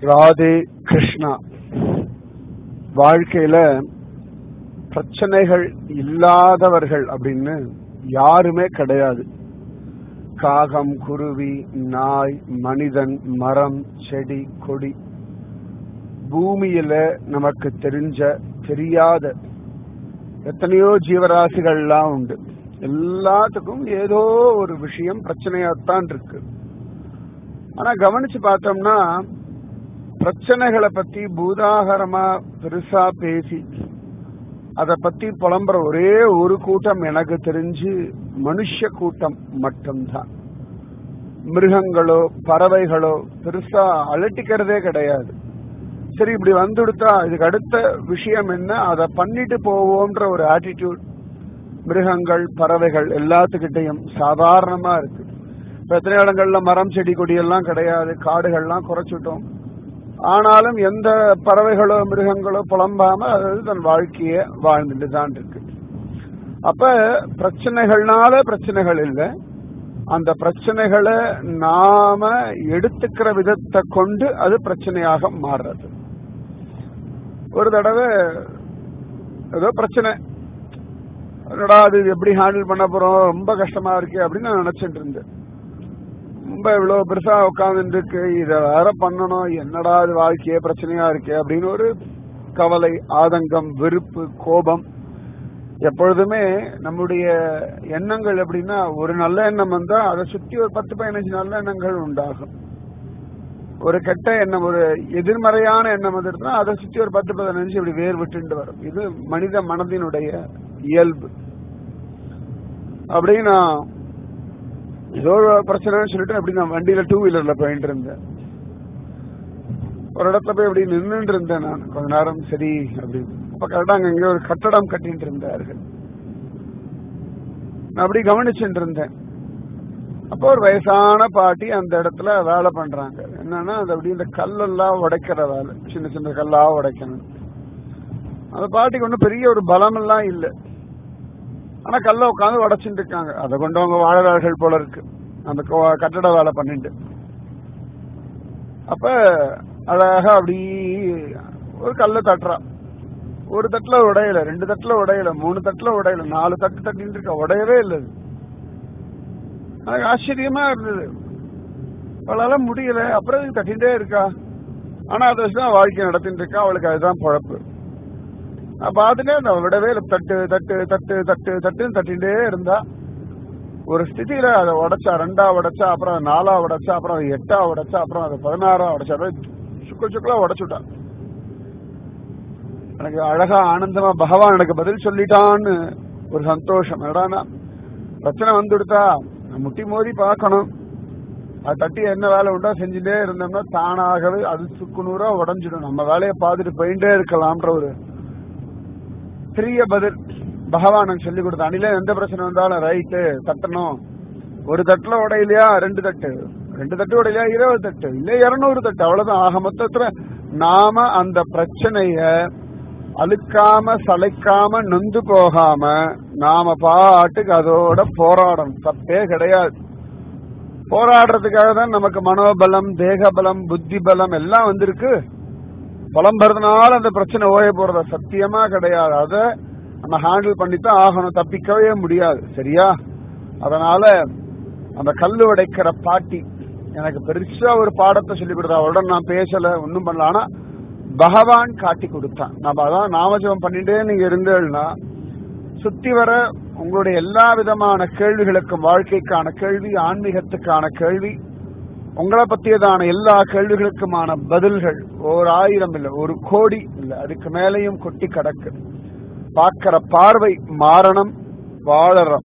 ராதே கிருஷ்ணா வாழ்க்கையில பிரச்சனைகள் இல்லாதவர்கள் அப்படின்னு யாருமே கிடையாது காகம் குருவி நாய் மனிதன் மரம் செடி கொடி பூமியில நமக்கு தெரிஞ்ச தெரியாத எத்தனையோ ஜீவராசிகள்லாம் உண்டு எல்லாத்துக்கும் ஏதோ ஒரு விஷயம் பிரச்சனையாத்தான் இருக்கு ஆனா கவனிச்சு பார்த்தோம்னா பிரச்சனைகளை பத்தி பூதாகரமா பெருசா பேசி அத பத்தி புலம்புற ஒரே ஒரு கூட்டம் எனக்கு தெரிஞ்சு மனுஷ கூட்டம் மட்டும்தான் மிருகங்களோ பறவைகளோ பெருசா அலட்டிக்கிறதே கிடையாது சரி இப்படி வந்துடுத்தா இதுக்கு அடுத்த விஷயம் என்ன அதை பண்ணிட்டு போவோம்ன்ற ஒரு ஆட்டிடியூட் மிருகங்கள் பறவைகள் எல்லாத்துக்கிட்டையும் சாதாரணமா இருக்கு இப்ப எத்தனை இடங்கள்ல மரம் செடி கொடி எல்லாம் கிடையாது காடுகள்லாம் குறைச்சிட்டோம் ஆனாலும் எந்த பறவைகளோ மிருகங்களோ புலம்பாம அது தன் வாழ்க்கைய வாழ்ந்துட்டு தான் இருக்கு அப்ப பிரச்சனைகள்னால பிரச்சனைகள் இல்லை அந்த பிரச்சனைகளை நாம எடுத்துக்கிற விதத்தை கொண்டு அது பிரச்சனையாக மாறுறது ஒரு தடவை ஏதோ பிரச்சனை என்னடா அது எப்படி ஹேண்டில் பண்ண போறோம் ரொம்ப கஷ்டமா இருக்கு அப்படின்னு நான் நினைச்சிட்டு இருந்தேன் ரொம்ப இவ்வளவு பெருசா உட்கார்ந்து இருக்கு இத வேற பண்ணணும் என்னடா இது வாழ்க்கையே பிரச்சனையா இருக்கு அப்படின்னு ஒரு கவலை ஆதங்கம் வெறுப்பு கோபம் எப்பொழுதுமே நம்முடைய எண்ணங்கள் எப்படின்னா ஒரு நல்ல எண்ணம் வந்தா அதை சுத்தி ஒரு பத்து பதினஞ்சு நல்ல எண்ணங்கள் உண்டாகும் ஒரு கெட்ட எண்ணம் ஒரு எதிர்மறையான எண்ணம் வந்துருந்தா அதை சுத்தி ஒரு பத்து பதினஞ்சு இப்படி வேர் விட்டு வரும் இது மனித மனதினுடைய இயல்பு அப்படி நான் ஏதோ ஒரு பிரச்சனைன்னு சொல்லிட்டு அப்படி நான் வண்டியில டூ வீலர்ல போயிட்டு இருந்தேன் ஒரு இடத்துல போய் அப்படி நின்றுட்டு இருந்தேன் நான் கொஞ்ச நேரம் சரி அப்படின்னு அப்ப கரெக்டா அங்க இங்க ஒரு கட்டடம் கட்டிட்டு இருந்தார்கள் நான் அப்படி கவனிச்சுட்டு இருந்தேன் அப்போ ஒரு வயசான பாட்டி அந்த இடத்துல வேலை பண்றாங்க என்னன்னா அது அப்படி இந்த கல்லெல்லாம் உடைக்கிற வேலை சின்ன சின்ன கல்லா உடைக்கணும் அந்த பாட்டிக்கு ஒன்றும் பெரிய ஒரு பலம் எல்லாம் இல்லை ஆனா கல்ல உட்காந்து உடைச்சுட்டு இருக்காங்க அதை கொண்டு அவங்க வாழறார்கள் போல இருக்கு அந்த கட்டட வேலை பண்ணிட்டு அப்ப அழகா அப்படி ஒரு கல்ல தட்டுறா ஒரு தட்டுல உடையல ரெண்டு தட்டுல உடையல மூணு தட்டுல உடையல நாலு தட்டு தட்டின்னு இருக்கா உடையவே இல்லை எனக்கு ஆச்சரியமா இருந்தது அவளால முடியல அப்புறம் தட்டிகிட்டே இருக்கா ஆனா அதை வச்சுதான் வாழ்க்கை நடத்திட்டு இருக்கா அவளுக்கு அதுதான் பொழப்பு நான் பார்த்துட்டே இருந்தேன் விடவே இல்லை தட்டு தட்டு தட்டு தட்டு தட்டுன்னு தட்டிகிட்டே இருந்தா ஒரு ஸ்திதியில அதை உடைச்சா ரெண்டா உடைச்சா அப்புறம் அதை நாலா உடைச்சா அப்புறம் அதை எட்டா உடைச்சா அப்புறம் அதை பதினாறா உடைச்சா சுக்குள் சுக்குலா உடைச்சுட்டா எனக்கு அழகா ஆனந்தமா பகவான் எனக்கு பதில் சொல்லிட்டான்னு ஒரு சந்தோஷம் என்னடானா பிரச்சனை வந்துடுதா முட்டி மோதி பார்க்கணும் அது தட்டி என்ன வேலை உண்டா செஞ்சுட்டே இருந்தோம்னா தானாகவே அது சுக்குநூறா உடஞ்சிடும் நம்ம வேலையை பார்த்துட்டு போயிட்டே இருக்கலாம்ன்ற ஒரு பெரிய பதில் பகவான் சொல்லி கொடுத்த அணில எந்த பிரச்சனை வந்தாலும் ரைட்டு தட்டணும் ஒரு தட்டுல உடையிலையா ரெண்டு தட்டு ரெண்டு தட்டு உடையிலையா இருபது தட்டு இல்ல இருநூறு தட்டு அவ்வளவுதான் ஆக மொத்தத்துல நாம அந்த பிரச்சனைய அழுக்காம சளைக்காம நொந்து போகாம நாம பாட்டுக்கு அதோட போராடணும் தப்பே கிடையாது போராடுறதுக்காக தான் நமக்கு மனோபலம் தேக பலம் புத்தி பலம் எல்லாம் வந்திருக்கு புலம்புறதுனால அந்த பிரச்சனை ஓய போறத சத்தியமா கிடையாது அத நம்ம ஹேண்டில் பண்ணித்தான் ஆகணும் தப்பிக்கவே முடியாது சரியா அதனால அந்த கல்லு உடைக்கிற பாட்டி எனக்கு பெருசா ஒரு பாடத்தை சொல்லி கொடுத்தா அவருடன் நான் பேசல ஒன்னும் பண்ணல ஆனா பகவான் காட்டி கொடுத்தான் நம்ம அதான் நாமஜபம் பண்ணிட்டே நீங்க இருந்தேன்னா சுத்தி வர உங்களுடைய எல்லா விதமான கேள்விகளுக்கும் வாழ்க்கைக்கான கேள்வி ஆன்மீகத்துக்கான கேள்வி உங்களை பத்தியதான எல்லா கேள்விகளுக்குமான பதில்கள் ஓர் ஆயிரம் இல்ல ஒரு கோடி இல்ல அதுக்கு மேலையும் கொட்டி கிடக்கு பார்க்கிற பார்வை மாறணும் வாழற